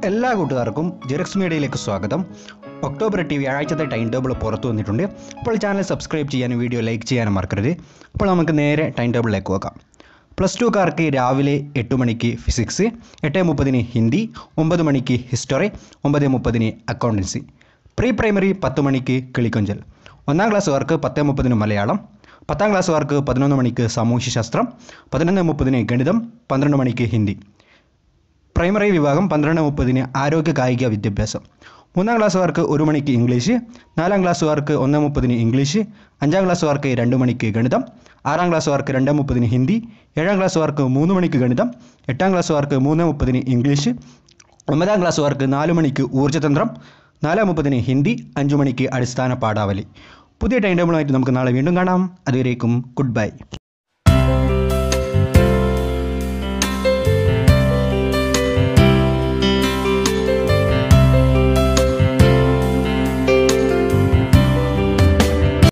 എല്ലാ കൂട്ടുകാർക്കും ജെറക്സ് മീഡിയയിലേക്ക് സ്വാഗതം ഒക്ടോബർ എട്ട് വ്യാഴാഴ്ചത്തെ ടൈം ടേബിൾ പുറത്തു വന്നിട്ടുണ്ട് അപ്പോൾ ചാനൽ സബ്സ്ക്രൈബ് ചെയ്യാനും വീഡിയോ ലൈക്ക് ചെയ്യാനും മറക്കരുത് അപ്പോൾ നമുക്ക് നേരെ ടൈം ടേബിളിലേക്ക് നോക്കാം പ്ലസ് ടുക്കാർക്ക് രാവിലെ എട്ട് മണിക്ക് ഫിസിക്സ് എട്ട് മുപ്പതിന് ഹിന്ദി ഒമ്പത് മണിക്ക് ഹിസ്റ്ററി ഒമ്പത് മുപ്പതിന് അക്കൗണ്ടൻസി പ്രീ പ്രൈമറി പത്ത് മണിക്ക് കിളിക്കൊഞ്ചൽ ഒന്നാം ക്ലാസ്സുകാർക്ക് പത്ത് മുപ്പതിന് മലയാളം പത്താം ക്ലാസ്സുകാർക്ക് പതിനൊന്ന് മണിക്ക് സാമൂഹ്യശാസ്ത്രം പതിനൊന്ന് മുപ്പതിന് ഗണിതം പന്ത്രണ്ട് മണിക്ക് ഹിന്ദി പ്രൈമറി വിഭാഗം പന്ത്രണ്ട് മുപ്പതിന് ആരോഗ്യ കായിക വിദ്യാഭ്യാസം മൂന്നാം ക്ലാസ്സുകാർക്ക് ഒരു മണിക്ക് ഇംഗ്ലീഷ് നാലാം ക്ലാസ്സുകാർക്ക് ഒന്ന് മുപ്പതിന് ഇംഗ്ലീഷ് അഞ്ചാം ക്ലാസ്സുകാർക്ക് രണ്ട് മണിക്ക് ഗണിതം ആറാം ക്ലാസ്സുകാർക്ക് രണ്ട് മുപ്പതിന് ഹിന്ദി ഏഴാം ക്ലാസ്സുകാർക്ക് മൂന്ന് മണിക്ക് ഗണിതം എട്ടാം ക്ലാസ്സുകാർക്ക് മൂന്ന് മുപ്പതിന് ഇംഗ്ലീഷ് ഒമ്പതാം ക്ലാസ്സുകാർക്ക് നാല് മണിക്ക് ഊർജ്ജതന്ത്രം നാല് മുപ്പതിന് ഹിന്ദി അഞ്ച് മണിക്ക് അടിസ്ഥാന പാഠാവലി പുതിയ ടൈം ടേബിളുമായിട്ട് നമുക്ക് നാളെ വീണ്ടും കാണാം അതുവരേക്കും ഗുഡ് ബൈ